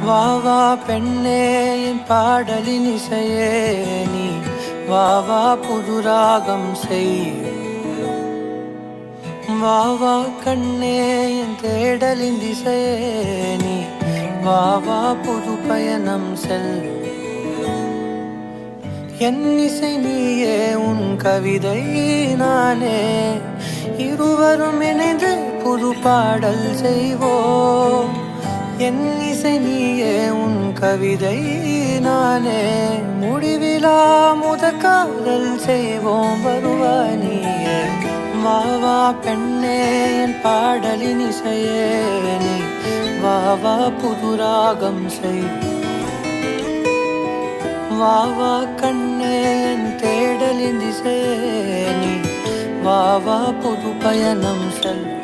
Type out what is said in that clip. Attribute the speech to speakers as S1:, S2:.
S1: வா வா பெண்ணே என் பாடலின் இசையே நீ வா வா புது ராகம் செய் வா வா கண்ணே என் தேடலின் திசையே நீ வா வா புது பயணம் செல் என் இசை நீயே உன் கவிதை நானே இருவரும் இணைந்து புது பாடல் செய்வோம் என் இசை நீயே உன் கவிதை நானே முடிவிலா முத காதல் செய்வோம் வருவா நீயே வா வா பெண்ணே என் பாடலின் இசையே நீ வா வா புது ராகம் செய் வா வா கண்ணே என் தேடலின் திசையே நீ வா வா புது பயணம் செல்